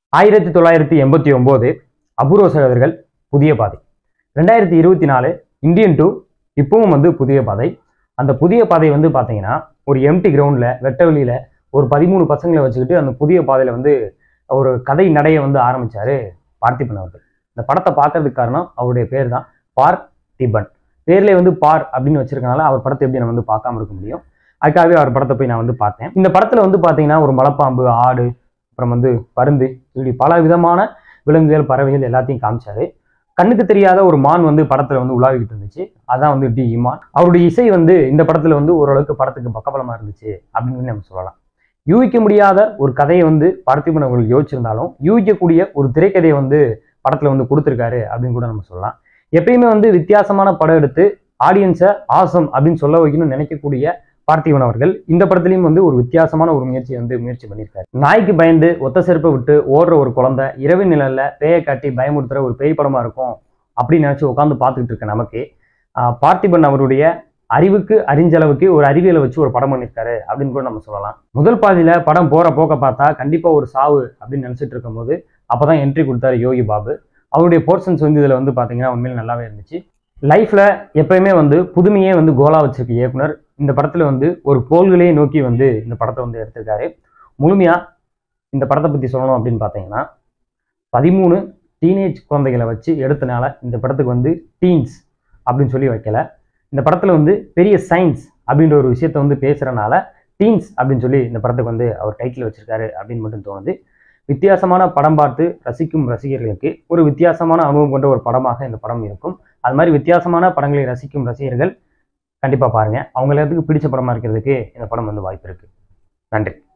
ஆயிரத்தி தொள்ளாயிரத்தி எண்பத்தி ஒன்பது அபூர்வ சகோதரர்கள் புதிய பாதை ரெண்டாயிரத்தி இருபத்தி நாலு இந்தியன் டூ இப்பவும் வந்து புதிய பாதை அந்த புதிய பாதை வந்து பார்த்தீங்கன்னா ஒரு எம்டி கிரவுண்டில் வெட்ட வெளியில ஒரு பதிமூணு பசங்களை வச்சுக்கிட்டு அந்த புதிய பாதையில் வந்து ஒரு கதை நடையை வந்து ஆரம்பிச்சாரு பார்த்திபன் அவர்கள் இந்த படத்தை பார்க்கறதுக்கு காரணம் அவருடைய பேர் தான் பார் திபன் பேர்லேயே வந்து பார் அப்படின்னு வச்சிருக்கனால அவர் படத்தை எப்படி நம்ம வந்து பார்க்காம இருக்க முடியும் அதுக்காகவே அவர் படத்தை போய் நான் வந்து பார்த்தேன் இந்த படத்தில் வந்து பார்த்தீங்கன்னா ஒரு மலைப்பாம்பு ஆடு அப்புறம் வந்து பருந்து இப்படி பல விதமான விலங்குகள் பறவைகள் எல்லாத்தையும் காமிச்சாரு கண்ணுக்கு தெரியாத ஒரு மான் வந்து படத்துல வந்து உலாவிக்கிட்டு இருந்துச்சு அதான் வந்து டி இமான் அவருடைய இசை வந்து இந்த படத்துல வந்து ஓரளவுக்கு படத்துக்கு பக்கபலமா இருந்துச்சு அப்படின்னு நம்ம சொல்லலாம் யூகிக்க முடியாத ஒரு கதையை வந்து பார்த்திபன் அவர்கள் யோசிச்சிருந்தாலும் யூகிக்கக்கூடிய ஒரு திரைக்கதையை வந்து படத்துல வந்து கொடுத்துருக்காரு அப்படின்னு கூட நம்ம சொல்லலாம் எப்பயுமே வந்து வித்தியாசமான படம் எடுத்து ஆடியன்ஸை ஆசம் அப்படின்னு சொல்ல வைக்கணும்னு நினைக்கக்கூடிய பார்த்திபன் அவர்கள் இந்த படத்துலயும் வந்து ஒரு வித்தியாசமான ஒரு முயற்சி வந்து முயற்சி பண்ணியிருக்காரு நாய்க்கு பயந்து ஒத்த செருப்பை விட்டு ஓடுற ஒரு குழந்தை இரவு நிழல்ல பேயை காட்டி பயமுறுத்துற ஒரு பேய் படமா இருக்கும் அப்படின்னு நினைச்சு உட்காந்து பார்த்துக்கிட்டு இருக்க நமக்கு ஆஹ் பார்த்திபன் அவருடைய அறிவுக்கு அறிஞ்சளவுக்கு ஒரு அறிவியலை வச்சு ஒரு படம் பண்ணியிருக்காரு அப்படின்னு கூட நம்ம சொல்லலாம் முதல் பாதியில படம் போற போக்க பார்த்தா கண்டிப்பா ஒரு சாவு அப்படின்னு நினைச்சிட்டு இருக்கும்போது அப்பதான் என்ட்ரி கொடுத்தாரு யோகி பாபு அவருடைய போர்ஷன்ஸ் வந்து இதுல வந்து பாத்தீங்கன்னா உண்மையில நல்லாவே இருந்துச்சு லைஃப்ல எப்பயுமே வந்து புதுமையே வந்து கோலா வச்சிருக்க இயக்குனர் இந்த படத்துல வந்து ஒரு கோள்களே நோக்கி வந்து இந்த படத்தை வந்து எடுத்திருக்காரு முழுமையா இந்த படத்தை பத்தி சொல்லணும் அப்படின்னு பார்த்தீங்கன்னா பதிமூணு டீனேஜ் குழந்தைகளை வச்சு எடுத்தனால இந்த படத்துக்கு வந்து டீன்ஸ் அப்படின்னு சொல்லி வைக்கல இந்த படத்துல வந்து பெரிய சயின்ஸ் அப்படின்ற ஒரு விஷயத்த வந்து பேசுறனால டீன்ஸ் அப்படின்னு சொல்லி இந்த படத்துக்கு வந்து அவர் டைட்டில் வச்சிருக்காரு அப்படின்னு மட்டும் தோணுது வித்தியாசமான படம் பார்த்து ரசிக்கும் ரசிகர்களுக்கு ஒரு வித்தியாசமான அனுபவம் கொண்ட ஒரு படமாக இந்த படம் இருக்கும் அது மாதிரி வித்தியாசமான படங்களை ரசிக்கும் ரசிகர்கள் கண்டிப்பாக பாருங்க அவங்க எல்லாத்துக்கும் பிடிச்ச படமா இருக்கிறதுக்கு இந்த படம் வந்து வாய்ப்பு இருக்கு நன்றி